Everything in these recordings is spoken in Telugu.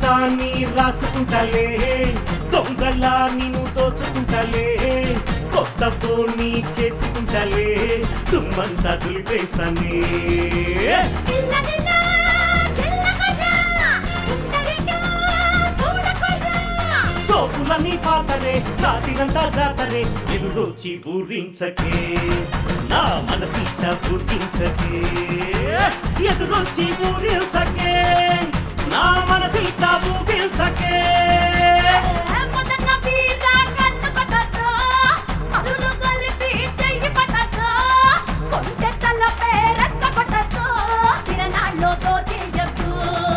సాన్ని రాసుకుంటాలే దొంగలా నిన్ను దోచుకుంటాలే కొత్త పోనీ చేసుకుంటాలే తుమ్మంతా దులిపేస్తానే గిల్ల గిల్ల గిల్లకర్రా ఉండరిగా చూడకర్రా సోపులని పాతరే రాతిరంతా జాతరే ఎదురొచ్చి ఊరించకే నా మనసీత పూజించకే ఎదురొచ్చి ఊరించకే నా మనసీత పూజించకే మదన వీర కన్ను పట్టతో మధులు కలిపి చెయ్యి పట్టతో కొంచెట్టల పేరెత్త పట్టతో తిరనాళ్ళలో దోచేయద్దు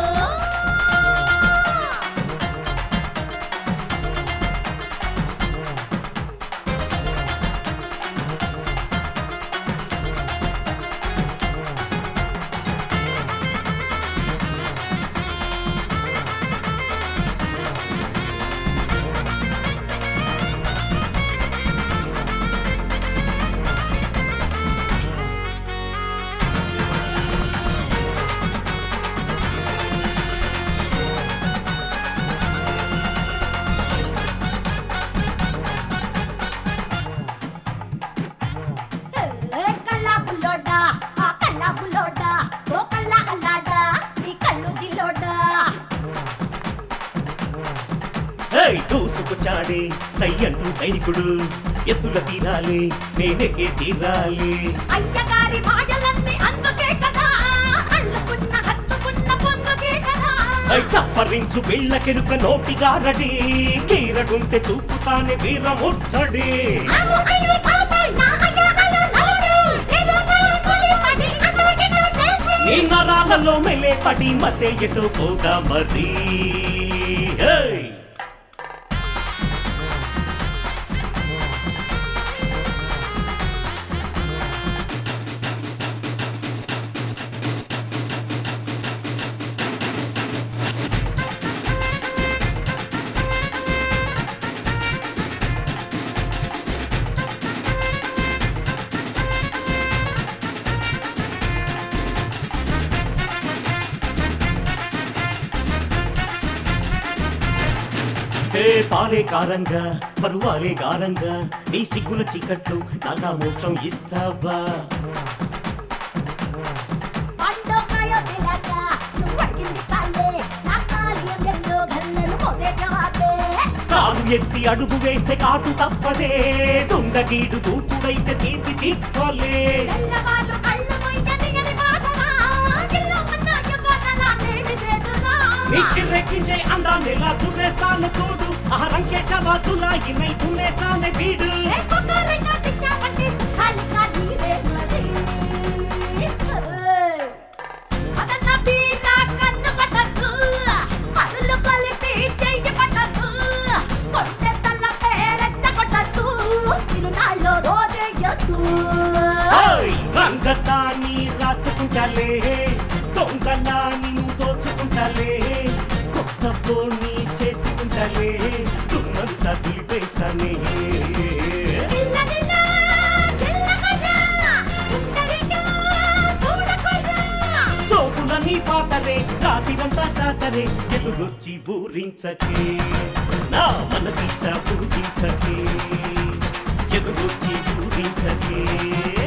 ఏ కల్లా బుల్లోడా ఆ కల్లా బుల్లోడా సో కల్లా అల్లాడా నీ కళ్ళు జిల్లోడా ఏయ్ దూసుకొచ్చాడే సై అంటూ సైనికుడు ఎత్తుల తీరాలి నేనెక్కే తీరాలి అయ్యగారి మాయలన్నీ అందుకే కదా అల్లుకున్న హత్తుకున్న పొందుకే కదా ఐ చప్పరించు బిళ్ళకెరుక నోటిగారడి కీరగుంటే చూపుతానే వీరముట్టడి ఆవు అయ్యో పాపై నా అయ్యగారు నలుడు ఏదో నా పులి పడి అందరికి నా తెలిసి నీ నరాలలో మెలే పడి మతే ఎటు పోగా మరి ఏయ్! ఏ పాలే కారంగా పరువాలే గారంగా నీ సిగ్గుల చీకట్లు నాగా మోక్షం ఇస్తావా పండోకాయ తెలక నువ్వు అడిగింది సాలే నా కాలి అందెల్లో గల్లను పోదే జవాబే కాలు ఎత్తి అడుగు వేస్తే కాటు తప్పదే దుండగీడు దూకుడైతే తీపి తిప్పలే తెల్లవాళ్ళు కళ్ళు మొయ్యని అని మాటలా ఇల్లు మున్నాకి పోతలా దేవి సేతులా నిక్కిరెక్కించే అందాన్ని ఎలా దున్నేస్తాను చూడు ఆహరంకేశవా తులాగినై దున్నేస్తానే వీడు ఏ పొగరంగా తిచ్చావంటే సుఖాలిగా నీవే మరి అదన్న బీర కన్ను పట్టద్దు మరులు కలిపి చెయ్యి పట్టద్దు కొట్టే తల్ల పేరెత్త కొట్టద్దు తిరునాళ్ళు రోజేయద్దు ఓయ్! రంగసాని రాసుకుంటాలే దొంగలా నిన్ను దోచుకుంటాలే కొత్త పోనీ చేసుకుంటాలే తుమ్మంతా దులిపేస్తానే గిల్ల గిల్ల గిల్లకర్రా ఉండరిగా చూడకర్రా సోపులని పాతరే రాతిరంతా జాతరే ఎదురొచ్చి ఊరించకే నా మనసీత పూజించకే ఎదురొచ్చి ఊరించకే